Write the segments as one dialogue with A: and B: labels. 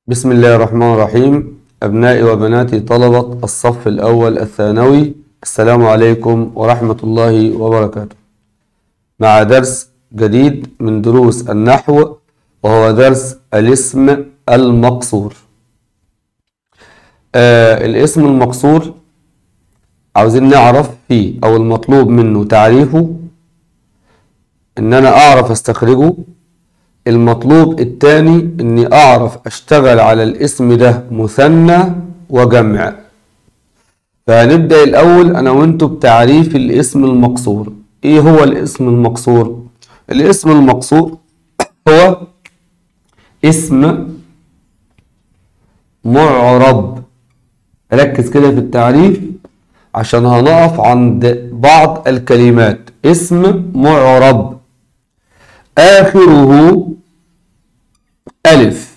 A: بسم الله الرحمن الرحيم أبنائي وبناتي طلبة الصف الأول الثانوي السلام عليكم ورحمة الله وبركاته مع درس جديد من دروس النحو وهو درس الاسم المقصور آه الاسم المقصور عاوزين نعرف فيه أو المطلوب منه تعريفه إن أنا أعرف أستخرجه المطلوب الثاني اني اعرف اشتغل على الاسم ده مثنى وجمع فهنبدأ الاول انا وانتو بتعريف الاسم المقصور ايه هو الاسم المقصور الاسم المقصور هو اسم معرب ركز كده في التعريف عشان هنقف عند بعض الكلمات اسم معرب آخره ألف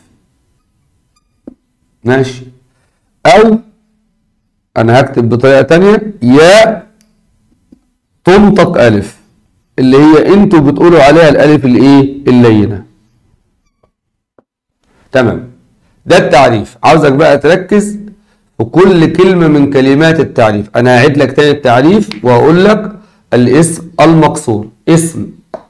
A: ماشي أو أنا هكتب بطريقة تانية يا تنطق ألف اللي هي أنتوا بتقولوا عليها الألف الإيه اللينة تمام ده التعريف عاوزك بقى تركز في كل كلمة من كلمات التعريف أنا هعيد لك تاني التعريف وأقول لك الاسم المقصور اسم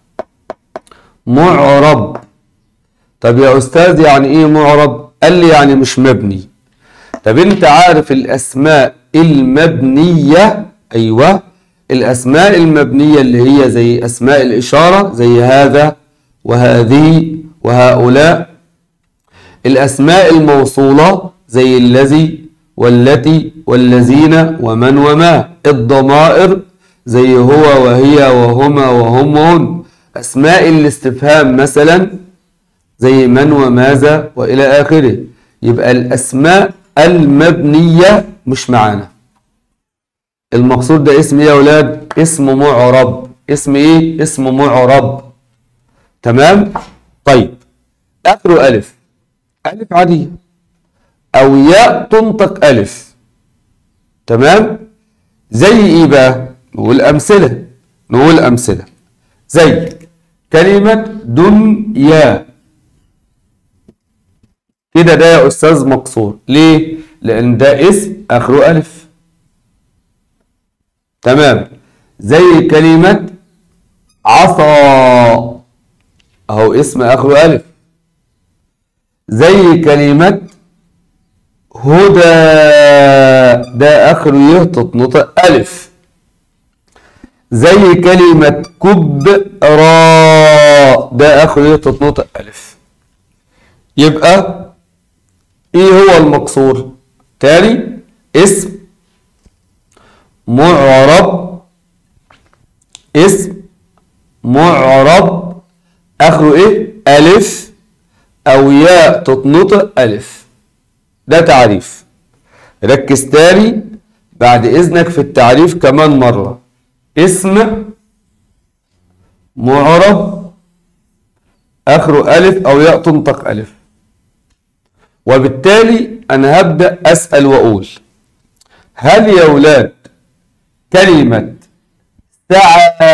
A: معرب طب يا أستاذ يعني إيه معرب؟ قال لي يعني مش مبني طب أنت عارف الأسماء المبنية أيوة الأسماء المبنية اللي هي زي أسماء الإشارة زي هذا وهذه وهؤلاء الأسماء الموصولة زي الذي والتي والذين ومن وما الضمائر زي هو وهي وهما وهم وهن أسماء الاستفهام مثلا زي من وماذا وإلى آخره يبقى الأسماء المبنية مش معانا المقصود ده اسم ايه يا أولاد اسم معرب اسم ايه اسم معرب تمام طيب آخره ألف ألف عادية أو ياء تنطق ألف تمام زي ايه بقى نقول أمثلة نقول أمثلة زي كلمة دنيا كده ده يا أستاذ مقصور ليه؟ لأن ده اسم آخره ألف تمام زي كلمة عصا أهو اسم آخره ألف زي كلمة هدى ده آخره يه تتنطق ألف زي كلمة كبرى ده آخره تتنطق ألف يبقى إيه هو المقصور؟ تاني اسم معرب اسم معرب آخره إيه؟ ألف أو ياء تتنطق ألف ده تعريف ركز تاني بعد إذنك في التعريف كمان مرة اسم معرب اخره الف او ياء تنطق الف وبالتالي انا هبدا اسال واقول هل يا اولاد كلمه سعى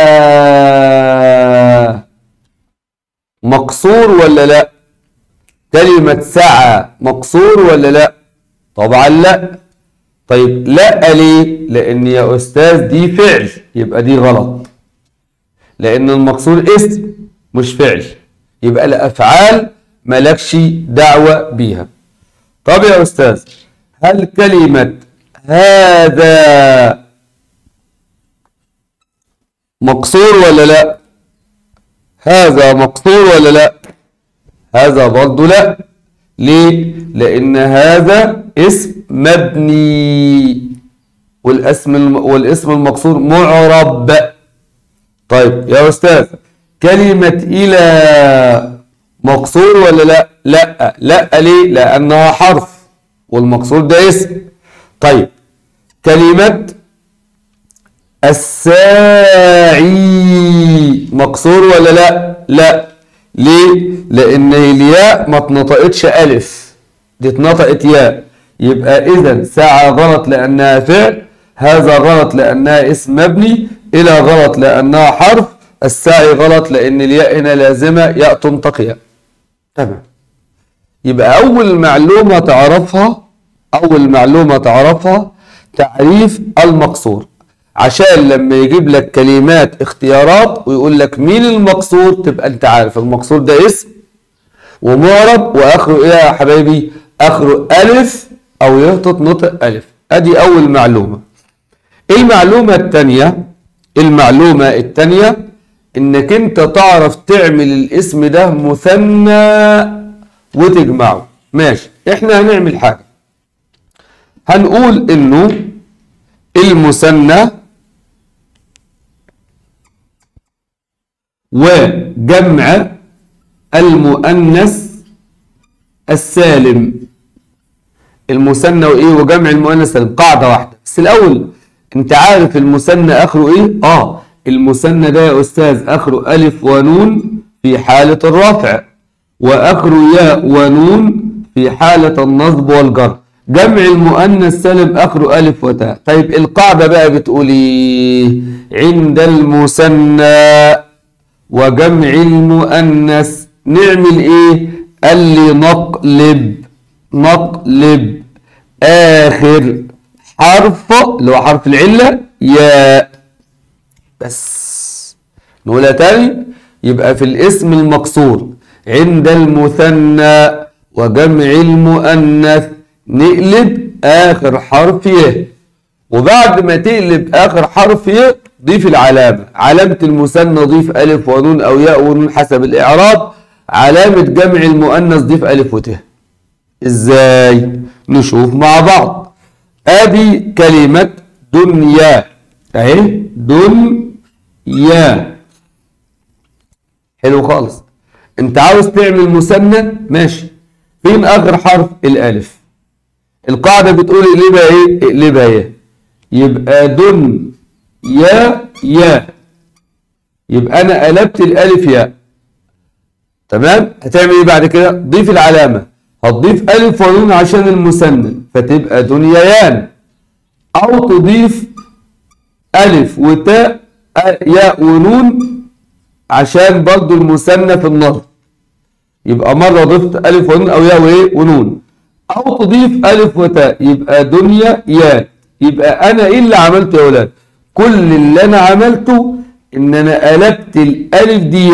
A: مقصور ولا لا كلمه سعى مقصور ولا لا طبعا لا طيب لا ليه لان يا استاذ دي فعل يبقى دي غلط لان المقصور اسم مش فعل يبقى الافعال مالكش دعوه بيها طب يا استاذ هل كلمه هذا مقصور ولا لا هذا مقصور ولا لا هذا برضه لا ليه لان هذا اسم مبني والاسم والاسم المقصور معرب طيب يا استاذ كلمة إلى مقصور ولا لا؟ لا لا ليه؟ لأنها حرف والمقصور ده اسم طيب كلمة الساعي مقصور ولا لا؟ لا ليه؟ لأن الياء ما اتنطقتش ألف دي اتنطقت ياء يبقى إذا ساعة غلط لأنها فعل هذا غلط لأنها اسم مبني إلى غلط لأنها حرف الساعي غلط لأن الياء هنا لازمة ياء تنطق ياء تمام يبقى أول معلومة تعرفها أول معلومة تعرفها تعريف المقصور عشان لما يجيب لك كلمات اختيارات ويقول لك مين المقصور تبقى انت عارف المقصور ده اسم ومعرب واخره ايه يا حبايبي اخره الف او يهطط نطق الف ادي اول معلومة المعلومة التانية المعلومة التانية انك انت تعرف تعمل الاسم ده مثنى وتجمعه ماشي احنا هنعمل حاجة هنقول انه المثنى وجمع المؤنث السالم المثنى وايه وجمع المؤنث السالم قاعده واحده بس الاول انت عارف المثنى اخره ايه اه المثنى ده يا استاذ اخره الف ونون في حاله الرفع واخره ياء ونون في حاله النصب والجر جمع المؤنث سالم اخره الف وتاء طيب القاعده بقى بتقول ايه عند المثنى وجمع المؤنث نعمل ايه قال لي نقلب نقلب اخر حرف اللي هو حرف العله ياء بس نقولها تاني يبقى في الاسم المقصور عند المثنى وجمع المؤنث نقلب اخر حرف ي وبعد ما تقلب اخر حرف ي ضيف العلامه علامه المثنى ضيف الف ونون او ياء ونون حسب الاعراب علامه جمع المؤنث ضيف الف وت ازاي نشوف مع بعض ادي كلمه دنيا اهي دنيا حلو خالص انت عاوز تعمل مثنى ماشي فين اخر حرف الالف القاعده بتقول اقلبها ايه اقلبها ايه يبقى دن يا يا يبقى انا قلبت الالف ياء تمام هتعمل ايه بعد كده ضيف العلامه هتضيف الف ونون عشان المثنى فتبقى دنيايان او تضيف الف وتاء ياء ونون عشان برضو المثنى في النصب يبقى مره ضفت الف ونون او ياء وايه ونون او تضيف الف وتاء يبقى دنيا ياء يبقى انا ايه اللي عملته يا ولاد كل اللي انا عملته ان انا قلبت الالف دي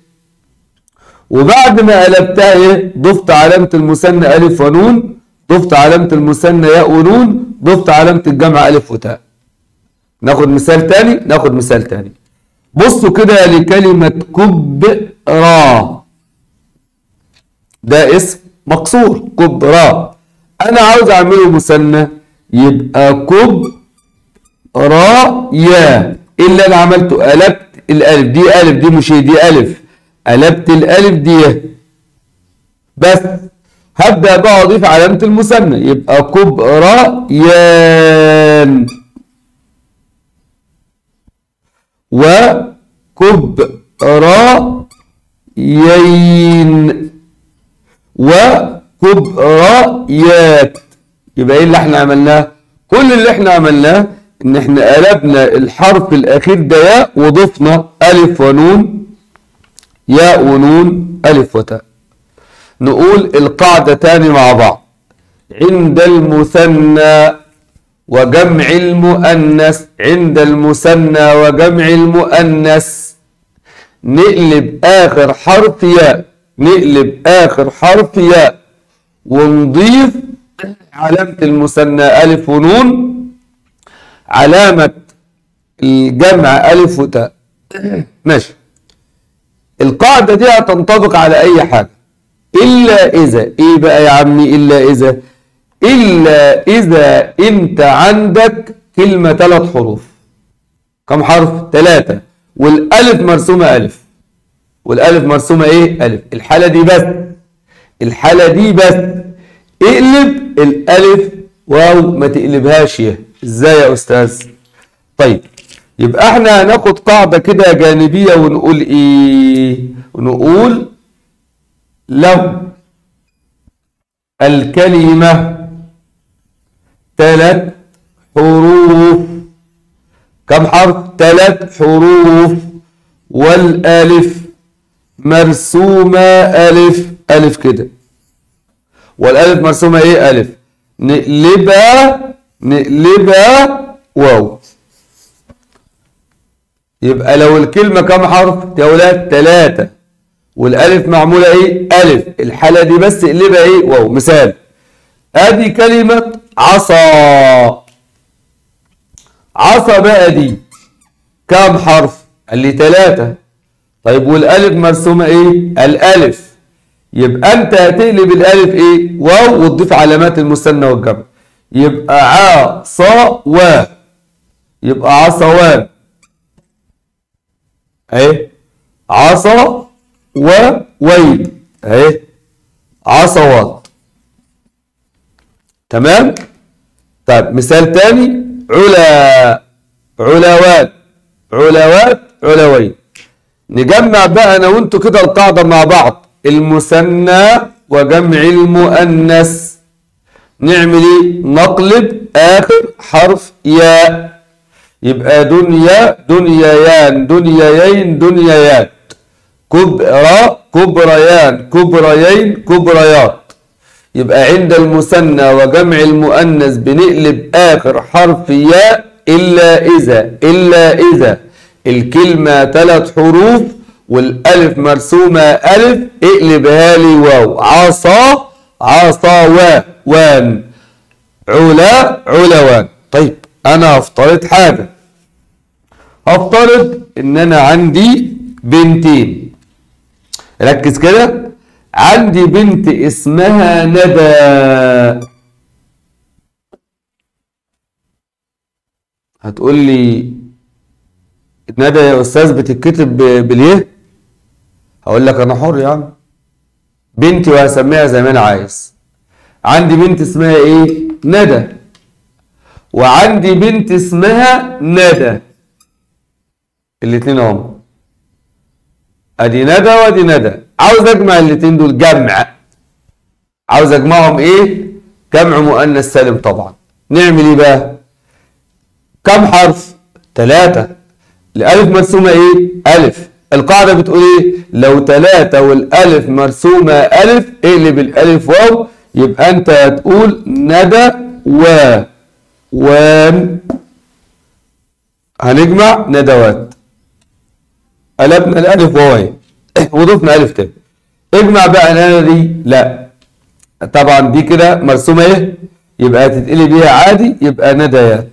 A: وبعد ما قلبتها ايه ضفت علامه المثنى الف ونون ضفت علامه المثنى ياء ونون ضفت علامه الجمع الف وتاء ناخد مثال تاني ناخد مثال تاني بصوا كده لكلمه كبرى ده اسم مقصور كبرى انا عاوز اعمله مثنى يبقى كب را يا ايه اللي انا عملته قلبت الالف دي الف دي مش دي الف قلبت الالف دي بس هبدا بقى اضيف علامه المثنى يبقى كبرى يان وكبرى يين وكبريات يبقى ايه اللي احنا عملناه كل اللي احنا عملناه ان احنا قلبنا الحرف الاخير ده ياء وضفنا الف ونون ياء ونون الف وتاء نقول القاعدة تاني مع بعض عند المثنى وجمع المؤنث عند المثنى وجمع المؤنث نقلب اخر حرف ياء نقلب اخر حرف ياء ونضيف علامة المثنى ألف ونون علامة الجمع ألف وتاء ماشي القاعدة دي هتنطبق على أي حاجة إلا إذا إيه بقى يا عمي إلا إذا إلا إذا أنت عندك كلمة ثلاث حروف كم حرف؟ ثلاثة والألف مرسومة ألف والألف مرسومة إيه؟ ألف الحالة دي بس الحالة دي بس اقلب الالف واو ما تقلبهاش يه ازاي يا استاذ طيب يبقى احنا هناخد قاعده كده جانبيه ونقول ايه ونقول لو الكلمه ثلاث حروف كم حرف ثلاث حروف والالف مرسومه الف الف كده والالف مرسومه ايه الف نقلبها نقلبها واو يبقى لو الكلمه كام حرف يا ولاد ثلاثه والالف معموله ايه الف الحاله دي بس اقلبها ايه واو مثال ادي كلمه عصا عصا بقى دي كام حرف قال لي ثلاثه طيب والالف مرسومه ايه الالف يبقى انت هتقلب الالف ايه واو وتضيف علامات المثنى والجمع يبقى عصا و يبقى عصوان اهي عصا وويل اهي عصوات تمام طيب مثال تاني علا علوات علوات علوين نجمع بقى انا وانتوا كده القاعده مع بعض المثنى وجمع المؤنث نعمل ايه نقلب اخر حرف ياء يبقى دنيا دنيايان دنيايين دنيايات كبرى كبريان كبريين كبريات يبقى عند المثنى وجمع المؤنث بنقلب اخر حرف ياء الا اذا الا اذا الكلمه ثلاث حروف والالف مرسومه الف اقلبها لي واو عصا عصا وان علا علوان طيب انا هفترض حاجه هفترض ان انا عندي بنتين ركز كده عندي بنت اسمها ندى هتقول لي ندى يا استاذ بتتكتب ب- باليه هقول لك انا حر يا عم بنتي وهسميها زي ما انا عايز عندي بنت اسمها ايه ندى وعندي بنت اسمها ندى الاتنين اهم ادي ندى وادي ندى عاوز اجمع الاتنين دول جمع عاوز اجمعهم ايه جمع مؤنث سالم طبعا نعمل ايه بقى كم حرف ثلاثة الالف مرسومة ايه الف القاعدة بتقول ايه لو ثلاثة والالف مرسومة الف اقلب الالف واو يبقى انت هتقول ندى و وان هنجمع ندوات قلبنا الالف واو اهي وضفنا الف تاني اجمع بقى ندى دي لا طبعا دي كده مرسومه ايه يبقى هتتقلب بيها عادي يبقى نديات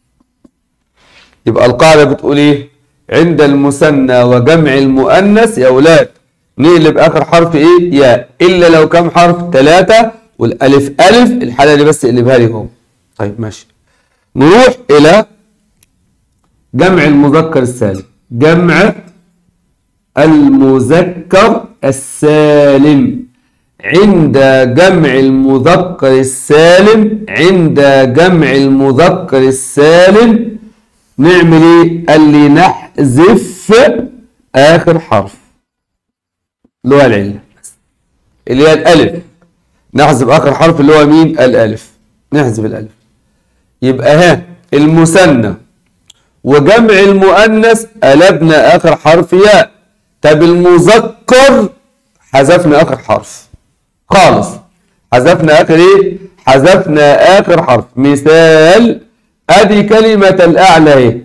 A: يبقى القاعده بتقول ايه عند المثنى وجمع المؤنث يا اولاد نقلب اخر حرف ايه يا الا لو كام حرف ثلاثه والالف الف الحاله دي بس اقلبها لي اهو طيب ماشي نروح الى جمع المذكر السالم جمع المذكر السالم عند جمع المذكر السالم عند جمع المذكر السالم نعمل ايه قال لي نحذف اخر حرف اللي هو العله اللي هي الالف نحذف اخر حرف اللي هو مين الالف نحذف الالف يبقى ها المثنى وجمع المؤنث قلبنا اخر حرف ياء طب المذكر حذفنا اخر حرف خالص حذفنا اخر ايه حذفنا اخر حرف مثال ادي كلمة الاعلى ايه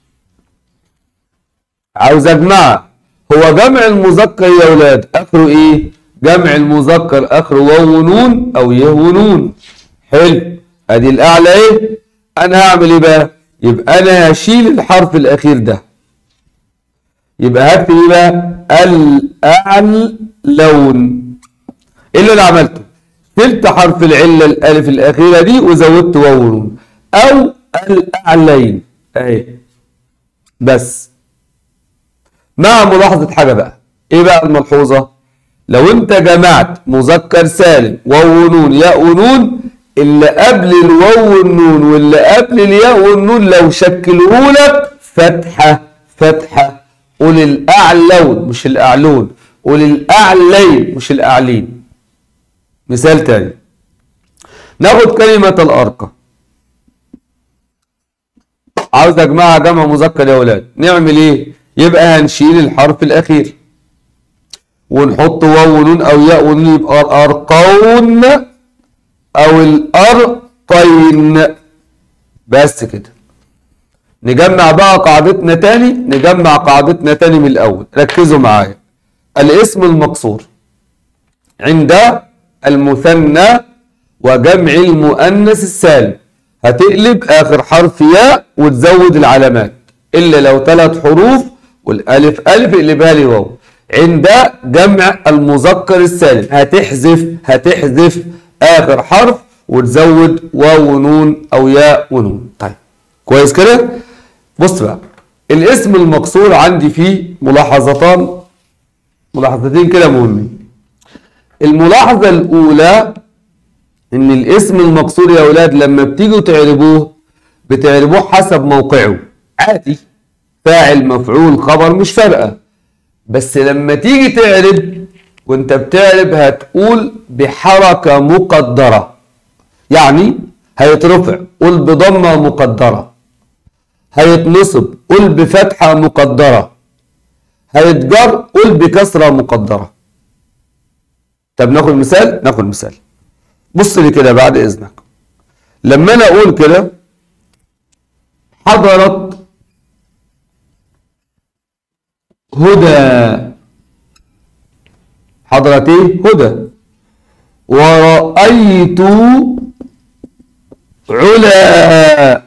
A: عاوز اجمعها هو جمع المذكر يا اولاد اخره ايه جمع المذكر اخره واو ونون او يه ونون حلو ادي الاعلى ايه انا هعمل ايه بقى يبقى انا هشيل الحرف الاخير ده يبقى هكتب ايه بقى الاعلون ايه اللي انا عملته شلت حرف العله الالف الاخيره دي وزودت واو ونون او الاعلين اهي بس مع ملاحظه حاجه بقى ايه بقى الملحوظه لو انت جمعت مذكر سالم واو ونون ياء ونون اللي قبل الواو والنون واللي قبل الياء والنون لو شكلوا لك فتحه فتحه قول الاعلون مش الاعلون قول الاعلين مش الاعلين مثال تاني ناخد كلمة الأرقى عاوز أجمعها جمع مذكر يا ولاد نعمل إيه؟ يبقى هنشيل الحرف الأخير ونحط واو ونون أو ياء ونون يبقى الأرقون أو الأرقين بس كده نجمع بقى قاعدتنا تاني نجمع قاعدتنا تاني من الأول ركزوا معايا الاسم المقصور عند المثنى وجمع المؤنث السالم هتقلب آخر حرف ياء وتزود العلامات إلا لو ثلاث حروف والألف ألف اقلبها لي واو عند جمع المذكر السالم هتحذف هتحذف آخر حرف وتزود واو ونون أو ياء ونون طيب كويس كده بص بقى الاسم المقصور عندي فيه ملاحظتان ملاحظتين كده مهمين الملاحظة الأولى إن الاسم المقصور يا أولاد لما بتيجوا تعربوه بتعربوه حسب موقعه عادي فاعل مفعول خبر مش فارقة بس لما تيجي تعرب وانت بتعرب هتقول بحركة مقدرة يعني هيترفع قول بضمة مقدرة هيتنصب قول بفتحة مقدرة هيتجر قول بكسرة مقدرة طب ناخد مثال ناخد مثال بص لي كده بعد اذنك لما انا اقول كده حضرت هدى حضرت ايه هدى ورأيت علا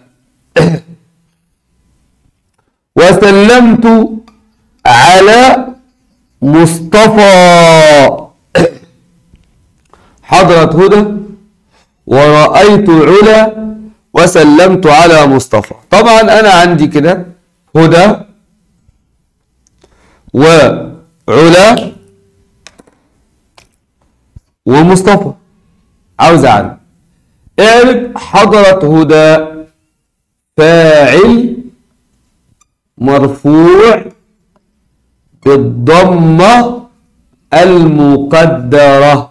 A: وسلمت على مصطفى حضرت هدى ورأيت علا وسلمت على مصطفى طبعا أنا عندي كده هدى وعلا ومصطفى عاوز أعرف اعرف حضرت هدى فاعل مرفوع بالضمة المقدرة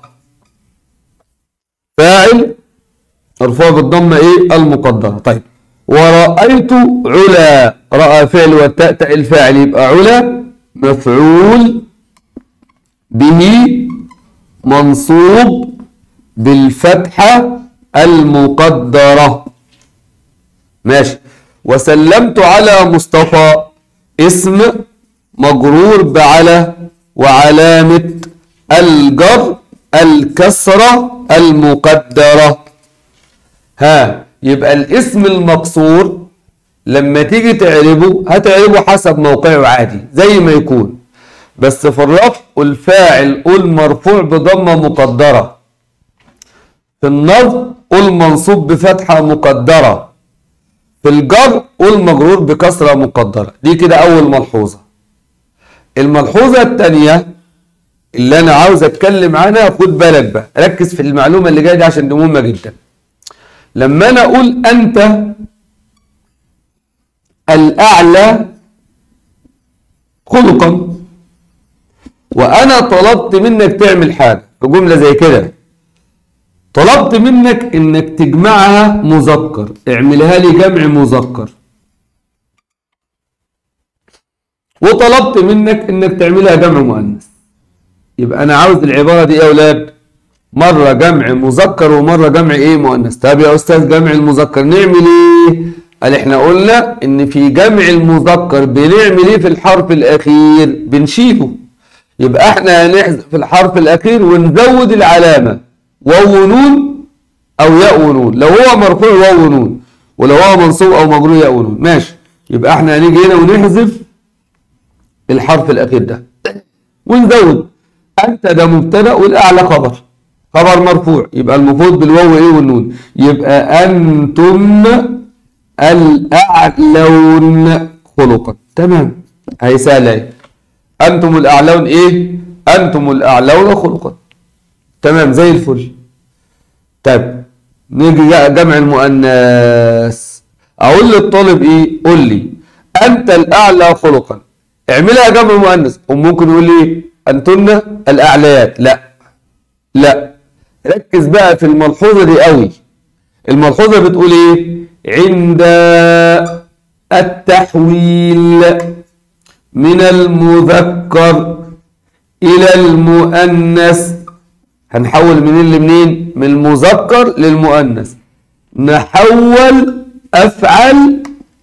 A: فاعل مرفوع بالضمة ايه المقدرة طيب ورأيت علا رأى فعل والتاء تاء الفاعل يبقى علا مفعول به منصوب بالفتحة المقدرة ماشي وسلمت على مصطفى اسم مجرور بعلى وعلامة الجر الكسرة المقدرة ها يبقى الاسم المقصور لما تيجي تعربه هتعربه حسب موقعه عادي زي ما يكون بس في الرفع الفاعل قول مرفوع بضمة مقدرة في النصب قول منصوب بفتحة مقدرة في الجر قول مجرور بكسرة مقدرة دي كده أول ملحوظة الملحوظة الثانية اللي أنا عاوز أتكلم عنها خد بالك بقى ركز في المعلومة اللي جاية دي عشان دي مهمة جدا لما أنا أقول أنت الأعلى خلقا وأنا طلبت منك تعمل حاجة في جملة زي كده طلبت منك انك تجمعها مذكر اعملها لي جمع مذكر وطلبت منك انك تعملها جمع مؤنث يبقى انا عاوز العباره دي ايه يا اولاد مره جمع مذكر ومره جمع ايه مؤنث طب يا استاذ جمع المذكر نعمل ايه قال احنا قلنا ان في جمع المذكر بنعمل ايه في الحرف الاخير بنشيله يبقى احنا هنحذف الحرف الاخير ونزود العلامه واو ونون او ياء ونون لو هو مرفوع واو ونون ولو هو منصوب او مجرور ياء ونون ماشي يبقى احنا هنيجي هنا ونحذف الحرف الاخير ده ونزود انت ده مبتدا والاعلى خبر خبر مرفوع يبقى المفروض بالواو ايه والنون يبقى انتم الاعلون خلقا تمام هي سهله اهي انتم الاعلون ايه انتم الاعلون خلقا تمام زي الفل طيب نيجي جمع المؤنث اقول للطالب ايه قول لي انت الاعلى خلقا اعملها جمع مؤنث وممكن يقول لي انتن الاعليات لا لا ركز بقى في الملحوظه دي قوي الملحوظه بتقول ايه عند التحويل من المذكر الى المؤنث هنحول منين لمنين من المذكر للمؤنث نحول افعل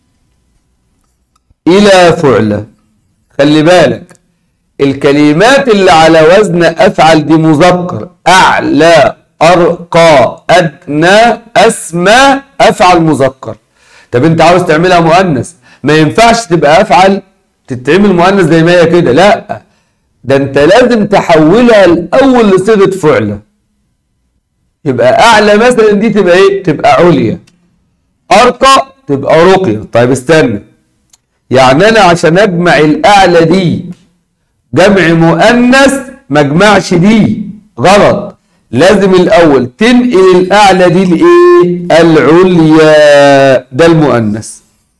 A: الى فعلة خلي بالك الكلمات اللي على وزن افعل دي مذكر اعلى ارقى ادنى اسمى افعل مذكر طب انت عاوز تعملها مؤنث ما ينفعش تبقى افعل تتعمل مؤنث زي ما هي كده لا ده انت لازم تحولها الاول لصيغه فعله يبقى اعلى مثلا دي تبقى ايه تبقى عليا ارقى تبقى رقيه طيب استنى يعني انا عشان اجمع الاعلى دي جمع مؤنث ما اجمعش دي غلط لازم الاول تنقل الاعلى دي لايه العليا ده المؤنث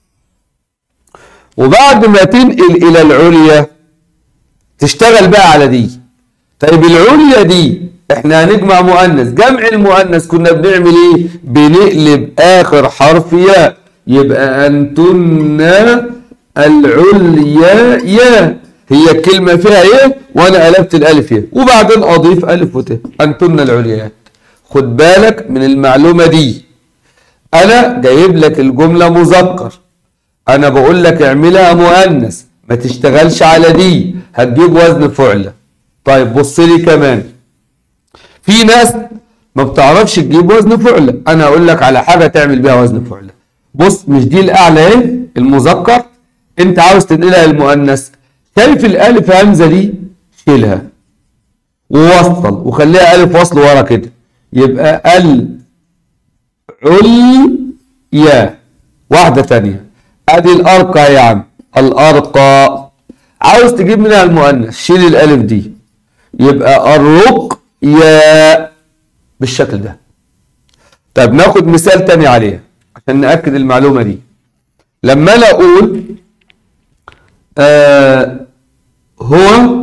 A: وبعد ما تنقل الى العليا تشتغل بقى على دي طيب العليا دي احنا هنجمع مؤنث جمع المؤنث كنا بنعمل ايه بنقلب اخر حرف ياء يبقى انتن العليا يا هي الكلمة فيها ايه وانا قلبت الالف ايه وبعدين اضيف الف وت انتن العليات خد بالك من المعلومة دي انا جايب لك الجملة مذكر انا بقول لك اعملها مؤنث ما تشتغلش على دي هتجيب وزن فعلة طيب بص لي كمان في ناس ما بتعرفش تجيب وزن فعلة انا اقول لك على حاجة تعمل بيها وزن فعلة بص مش دي الاعلى ايه المذكر انت عاوز تنقلها للمؤنث شايف الالف همزه دي شيلها ووصل وخليها الف وصل ورا كده يبقى ال عليا واحده ثانيه ادي الارقى يا عم الارقى عاوز تجيب منها المؤنث شيل الالف دي يبقى الرقيا بالشكل ده طيب ناخد مثال تاني عليها عشان ناكد المعلومه دي لما انا اقول آه هو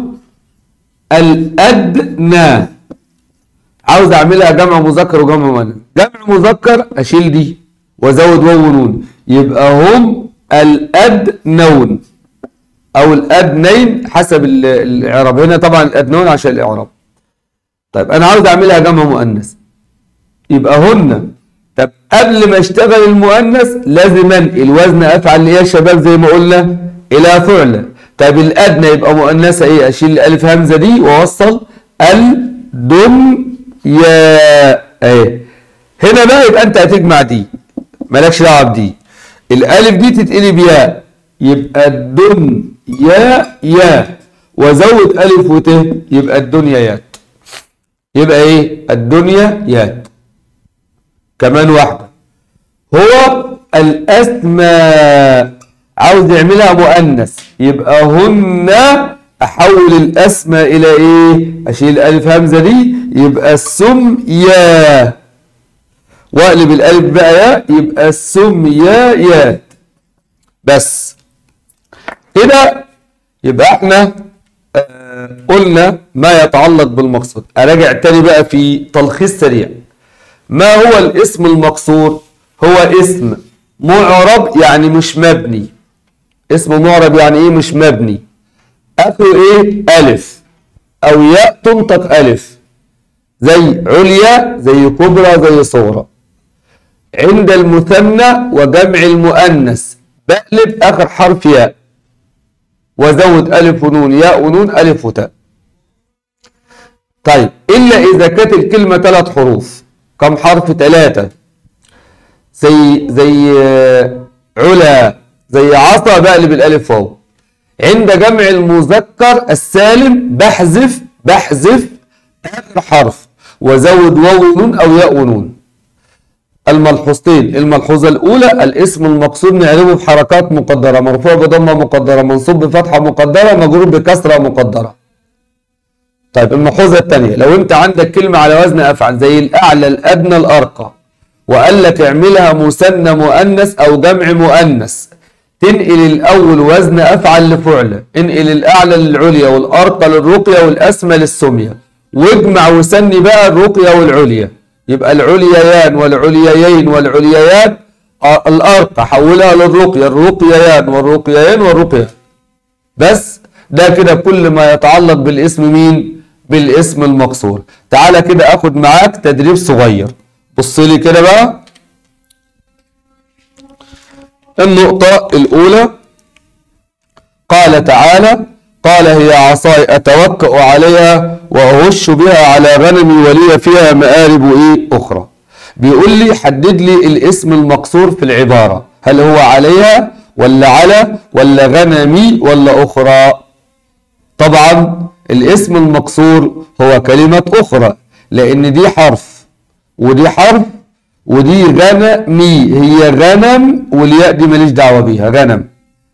A: الأدنى عاوز أعملها جمع مذكر وجمع مؤنث جمع مذكر أشيل دي وأزود واو ونون يبقى هم الأدنون أو الأدنين حسب الإعراب هنا طبعا الأدنون عشان الإعراب طيب أنا عاوز أعملها جمع مؤنث يبقى هن طب قبل ما اشتغل المؤنث لازم انقل وزن افعل ايه يا شباب زي ما قلنا الى فعل طيب الادنى يبقى مؤنثه ايه اشيل الالف همزه دي واوصل الدنيا اهي هنا بقى يبقى انت هتجمع دي مالكش دعوه بدي الالف دي تتقلب ياء يبقى الدنيا يا وزود الف وت يبقى الدنيا يات يبقى ايه الدنيا يات كمان واحده هو الاسماء عاوز يعملها مؤنث يبقى هن احول الاسماء الى ايه اشيل الالف همزه دي يبقى السم يا واقلب الالف بقى يا يبقى السم يا يات بس كده يبقى احنا آه قلنا ما يتعلق بالمقصود اراجع تاني بقى في تلخيص سريع ما هو الاسم المقصور هو اسم معرب يعني مش مبني اسم معرب يعني ايه مش مبني اخره ايه الف او ياء تنطق الف زي عليا زي كبرى زي صغرى عند المثنى وجمع المؤنث بقلب اخر حرف ياء وزود الف ونون ياء ونون الف وتاء طيب الا اذا كانت الكلمه ثلاث حروف كم حرف ثلاثه زي زي علا زي عصا بقلب الالف واو عند جمع المذكر السالم بحذف بحذف اخر حرف وزود واو ونون او ياء ونون الملحوظتين الملحوظه الاولى الاسم المقصود نعرفه بحركات مقدره مرفوع بضمه مقدره منصوب بفتحه مقدره مجرور بكسره مقدره طيب الملحوظه الثانيه لو انت عندك كلمه على وزن افعل زي الاعلى الادنى الارقى وقال لك اعملها مثنى مؤنث او جمع مؤنث تنقل الاول وزن افعل لفعل انقل الاعلى للعليا والارقى للرقيه والاسمى للسميه واجمع وسني بقى الرقيه والعليا يبقى العليايان والعليايين والعليايات الارقى حولها للرقيه الرقييان والرقيايين والرقيه بس ده كده كل ما يتعلق بالاسم مين بالاسم المقصور تعالى كده اخد معاك تدريب صغير بص لي كده بقى النقطة الأولى قال تعالى قال هي عصاي أتوكأ عليها وأهش بها على غنمي ولي فيها مآرب إيه أخرى بيقول لي حدد لي الاسم المقصور في العبارة هل هو عليها ولا على ولا غنمي ولا أخرى طبعا الاسم المقصور هو كلمة أخرى لأن دي حرف ودي حرف ودي غنمي هي غنم والياء دي ماليش دعوة بيها غنم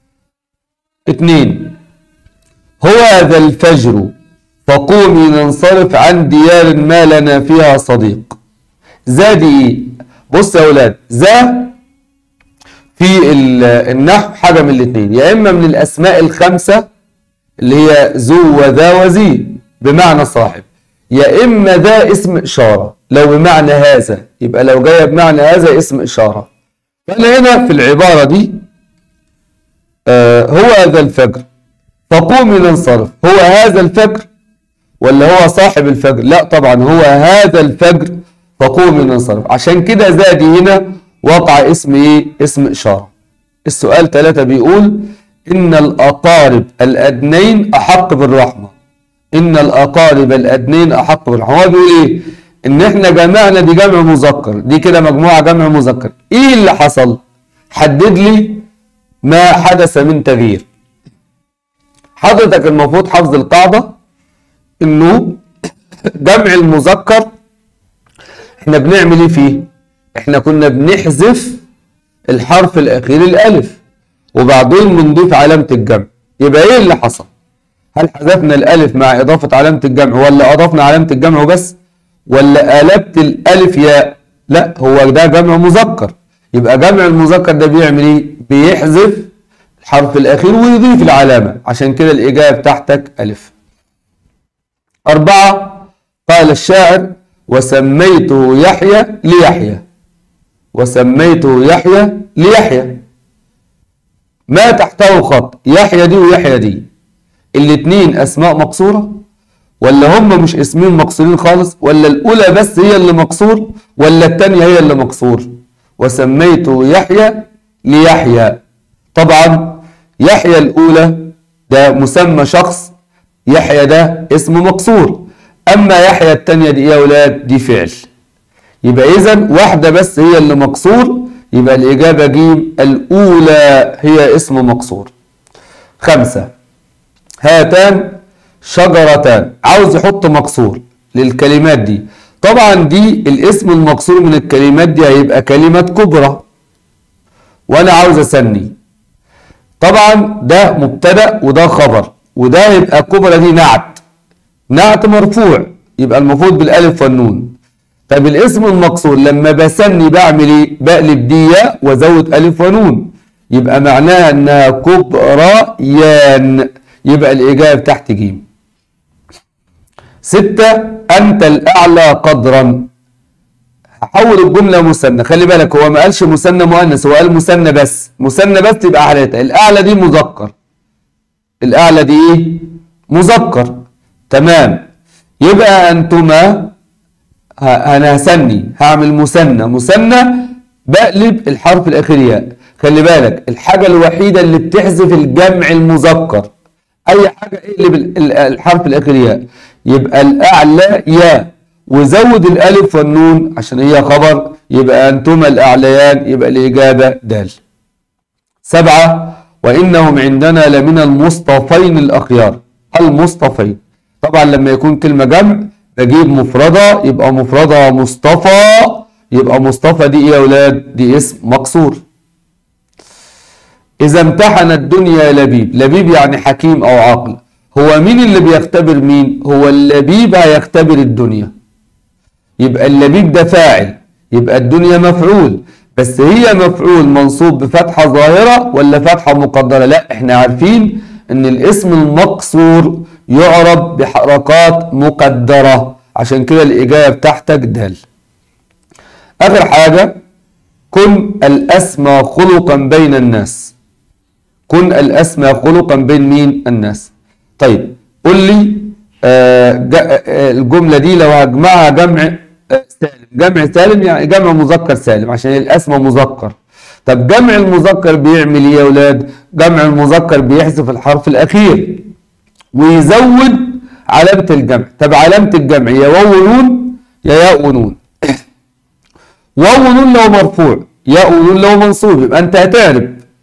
A: اتنين هو ذا الفجر فقومي ننصرف عن ديار ما لنا فيها صديق ذا دي ايه بص يا اولاد ذا في ال- النحو حاجة من الاتنين يا اما من الاسماء الخمسة اللي هي ذو وذا وذي بمعنى صاحب يا اما ذا اسم اشاره لو بمعنى هذا يبقى لو جايه بمعنى هذا اسم اشاره فانا هنا في العباره دي آه هو ذا الفجر فقومي ننصرف هو هذا الفجر ولا هو صاحب الفجر لا طبعا هو هذا الفجر فقومي ننصرف عشان كده زادي هنا وقع اسم ايه اسم اشاره السؤال ثلاثة بيقول إن الأقارب الأدنين أحق بالرحمة إن الأقارب الأدنين أحق بالرحمة هو بيقول إيه؟ إن إحنا جمعنا دي جمع مذكر دي كده مجموعة جمع مذكر إيه اللي حصل؟ حدد لي ما حدث من تغيير حضرتك المفروض حفظ القاعدة إنه جمع المذكر إحنا بنعمل إيه فيه؟ إحنا كنا بنحذف الحرف الأخير الألف وبعدين بنضيف علامة الجمع يبقى ايه اللي حصل هل حذفنا الالف مع اضافة علامة الجمع ولا اضفنا علامة الجمع وبس ولا قلبت الالف ياء لا هو ده جمع مذكر يبقى جمع المذكر ده بيعمل ايه بيحذف الحرف الاخير ويضيف العلامة عشان كده الاجابة بتاعتك الف اربعة قال الشاعر وسميته يحيى ليحيى وسميته يحيى ليحيى ما تحته خط يحيى دي ويحيى دي الاتنين اسماء مقصورة ولا هم مش اسمين مقصورين خالص ولا الاولى بس هي اللي مقصور ولا التانية هي اللي مقصور وسميته يحيى ليحيى طبعا يحيى الاولى ده مسمى شخص يحيى ده اسم مقصور اما يحيى التانية دي ايه يا اولاد دي فعل يبقى اذا واحدة بس هي اللي مقصور يبقى الإجابة جيم الأولى هي اسم مقصور خمسة هاتان شجرتان عاوز يحط مقصور للكلمات دي طبعا دي الاسم المقصور من الكلمات دي هيبقى كلمة كبرى وأنا عاوز أسني طبعا ده مبتدأ وده خبر وده يبقى كبرى دي نعت نعت مرفوع يبقى المفروض بالألف والنون طب الاسم المقصور لما بسني بعمل ايه بقلب دي ياء وازود الف ونون يبقى معناها انها كبريان يبقى الاجابه تحت جيم ستة أنت الأعلى قدرا هحول الجملة مثنى خلي بالك هو ما قالش مثنى مؤنث هو قال مثنى بس مثنى بس تبقى حالتها الأعلى دي مذكر الأعلى دي إيه؟ مذكر تمام يبقى أنتما انا هسني هعمل مثنى مثنى بقلب الحرف الاخير ياء خلي بالك الحاجه الوحيده اللي بتحذف الجمع المذكر اي حاجه اقلب الحرف الاخير ياء يبقى الاعلى ياء وزود الالف والنون عشان هي خبر يبقى انتما الاعليان يبقى الاجابه دال سبعه وانهم عندنا لمن المصطفين الاخيار المصطفين طبعا لما يكون كلمه جمع بجيب مفردة يبقى مفردة مصطفى يبقى مصطفى دي ايه يا اولاد دي اسم مقصور اذا امتحن الدنيا لبيب لبيب يعني حكيم او عاقل هو مين اللي بيختبر مين هو اللبيب هيختبر الدنيا يبقى اللبيب ده فاعل يبقى الدنيا مفعول بس هي مفعول منصوب بفتحة ظاهرة ولا فتحة مقدرة لا احنا عارفين ان الاسم المقصور يعرب بحركات مقدرة عشان كده الإجابة بتاعتك دال آخر حاجة كن الأسمى خلقا بين الناس كن الأسمى خلقا بين مين الناس طيب قل لي آه، ج- آه، الجملة دي لو هجمعها جمع آه، سالم جمع سالم يعني جمع مذكر سالم عشان الاسم مذكر طب جمع المذكر بيعمل ايه يا اولاد جمع المذكر بيحذف الحرف الاخير ويزود علامة الجمع طب علامة الجمع يا واو ونون يا ياء ونون واو ونون لو مرفوع ياء ونون لو منصوب يبقى انت هتعرف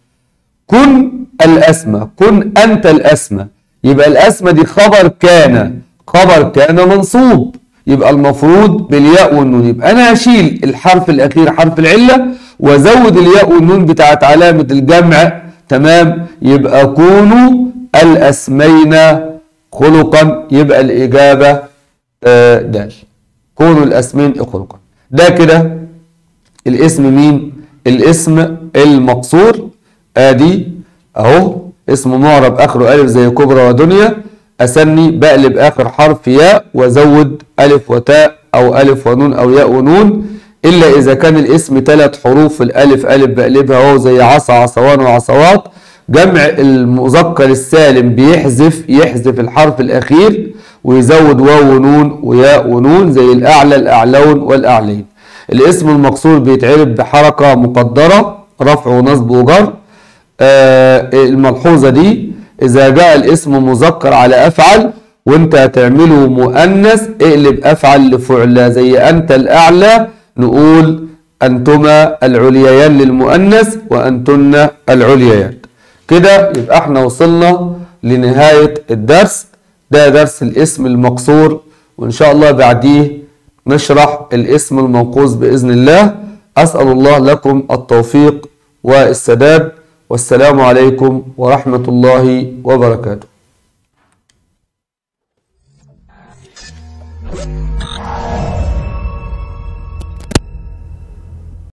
A: كن الأسمى كن أنت الأسمى يبقى الأسمى دي خبر كان خبر كان منصوب يبقى المفروض بالياء والنون يبقى أنا هشيل الحرف الأخير حرف العلة وأزود الياء والنون بتاعت علامة الجمع تمام يبقى كونوا الأسمين خلقا يبقى الإجابة آه، دال كونوا الأسمين خلقا ده كده الاسم مين الاسم المقصور ادي اهو اسم معرب اخره الف زي كبرى ودنيا اسني بقلب اخر حرف ياء وازود الف وتاء او الف ونون او ياء ونون الا اذا كان الاسم ثلاث حروف الالف الف بقلبها اهو زي عصا عصوان وعصوات جمع المذكر السالم بيحذف يحذف الحرف الاخير ويزود واو ونون وياء ونون زي الاعلى الاعلون والاعلين الاسم المقصور بيتعرب بحركة مقدرة رفع ونصب وجر آه الملحوظة دي إذا جاء الاسم مذكر على أفعل وأنت هتعمله مؤنث اقلب أفعل لفعلى زي أنت الأعلى نقول أنتما العليان للمؤنث وأنتن العليان كده يبقى احنا وصلنا لنهاية الدرس ده درس الاسم المقصور وإن شاء الله بعديه نشرح الاسم المنقوص بإذن الله أسأل الله لكم التوفيق والسداد والسلام عليكم ورحمة الله وبركاته